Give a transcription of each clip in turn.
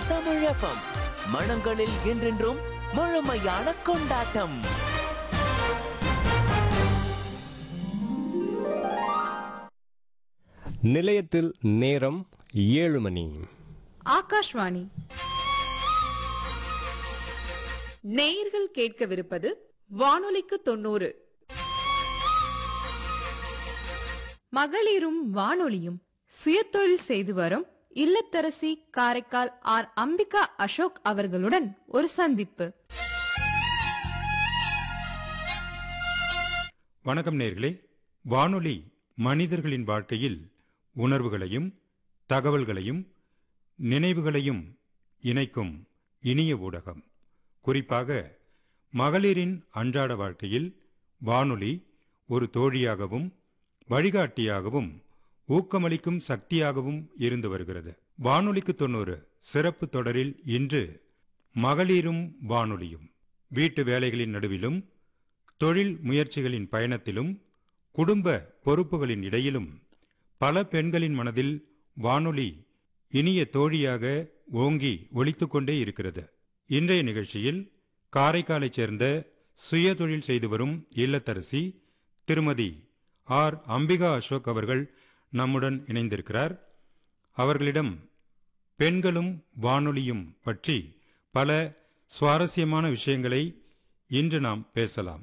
Tamil FM மனங்களில் என்றென்றும் முழுமையான கொண்டாட்டம் நிலையத்தில் நேரம் ஏழு மணி ஆகாஷ்வாணி நேயர்கள் கேட்கவிருப்பது வானொலிக்கு தொண்ணூறு மகளிரும் வானொலியும் சுயதொழில் செய்து வரும் இல்லத்தரசி காரைக்கால் ஆர் அம்பிகா அசோக் அவர்களுடன் ஒரு சந்திப்பு வணக்கம் நேர்களே வானொலி மனிதர்களின் வாழ்க்கையில் உணர்வுகளையும் தகவல்களையும் நினைவுகளையும் இணைக்கும் இனிய ஊடகம் குறிப்பாக மகளிரின் அன்றாட வாழ்க்கையில் வானொலி ஒரு தோழியாகவும் வழிகாட்டியாகவும் ஊக்கமளிக்கும் சக்தியாகவும் இருந்து வருகிறது வானொலிக்கு தொண்ணூறு சிறப்பு தொடரில் இன்று மகளிரும் வானொலியும் வீட்டு வேலைகளின் நடுவிலும் தொழில் முயற்சிகளின் பயணத்திலும் குடும்ப பொறுப்புகளின் இடையிலும் பல பெண்களின் மனதில் வானொலி இனிய தோழியாக ஓங்கி ஒலித்துக் கொண்டே இருக்கிறது இன்றைய நிகழ்ச்சியில் காரைக்காலைச் சேர்ந்த சுயதொழில் செய்து வரும் இல்லத்தரசி திருமதி ஆர் அம்பிகா அசோக் அவர்கள் நம்முடன் இணைந்திருக்கிறார் அவர்களிடம் பெண்களும் வானொலியும் பற்றி பல சுவாரஸ்யமான விஷயங்களை இன்று நாம் பேசலாம்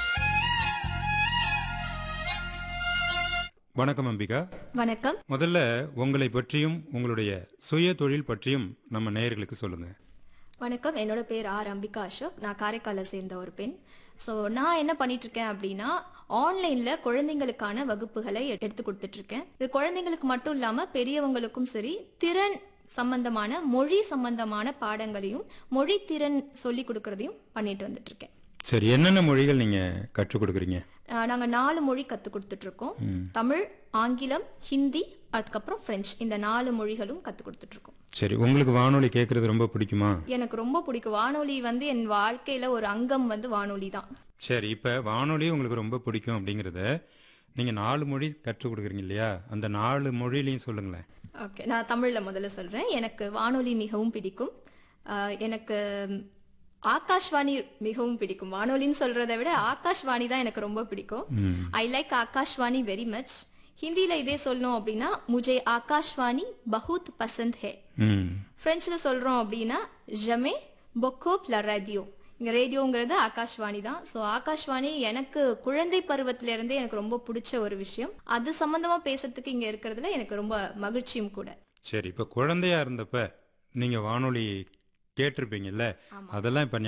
வணக்கம் அம்பிகா வணக்கம் முதல்ல உங்களை பற்றியும் உங்களுடைய சுய தொழில் பற்றியும் நம்ம நேயர்களுக்கு சொல்லுங்க வணக்கம் என்னோட பேர் ஆர் அம்பிகா அசோக் நான் காரைக்காலை சேர்ந்த ஒரு பெண் ஸோ நான் என்ன பண்ணிட்டு இருக்கேன் அப்படின்னா ஆன்லைன்ல குழந்தைங்களுக்கான வகுப்புகளை எ- எடுத்து கொடுத்துட்டு இருக்கேன் இது குழந்தைங்களுக்கு மட்டும் இல்லாம பெரியவங்களுக்கும் சரி திறன் சம்பந்தமான மொழி சம்பந்தமான பாடங்களையும் மொழி திறன் சொல்லி கொடுக்கறதையும் பண்ணிட்டு வந்துட்டு இருக்கேன் சரி என்னென்ன மொழிகள் நீங்க கற்றுக் கொடுக்குறீங்க ஆஹ் நாங்க நாலு மொழி கத்து கொடுத்துட்டு இருக்கோம் தமிழ் ஆங்கிலம் ஹிந்தி அதுக்கப்புறம் பிரெஞ்சு இந்த நாலு மொழிகளும் கத்து கொடுத்துட்டு இருக்கோம் சரி உங்களுக்கு வானொலி கேட்கறது ரொம்ப பிடிக்குமா எனக்கு ரொம்ப பிடிக்கும் வானொலி வந்து என் வாழ்க்கையில ஒரு அங்கம் வந்து வானொலி தான் சரி இப்ப வானொலி உங்களுக்கு ரொம்ப பிடிக்கும் அப்படிங்கறத நீங்க நாலு மொழி கற்றுக் கொடுக்குறீங்க இல்லையா அந்த நாலு மொழியிலையும் சொல்லுங்களேன் ஓகே நான் தமிழ்ல முதல்ல சொல்றேன் எனக்கு வானொலி மிகவும் பிடிக்கும் ஆஹ் எனக்கு ஆகாஷ்வாணி மிகவும் பிடிக்கும் வானொலின்னு சொல்றதை விட ஆகாஷ்வாணி தான் எனக்கு ரொம்ப பிடிக்கும் I like Akashvani very much ஹிந்தில இதே சொல்லணும் அப்படின்னா முஜே ஆகாஷ்வாணி பஹுத் பசந்த் ஹே ம் பிரெஞ்சில் சொல்றோம் அப்படின்னா ஜமே பொக்கோப் ல ரேடியோ இங்க ரேடியோங்கிறது ஆகாஷ்வாணி தான் ஸோ ஆகாஷ்வாணி எனக்கு குழந்தை பருவத்துல இருந்தே எனக்கு ரொம்ப பிடிச்ச ஒரு விஷயம் அது சம்பந்தமா பேசுறதுக்கு இங்க இருக்கிறதுல எனக்கு ரொம்ப மகிழ்ச்சியும் கூட சரி இப்ப குழந்தையா இருந்தப்ப நீங்க வானொலி கேட்டிருப்பீங்கல்ல அதெல்லாம் இப்ப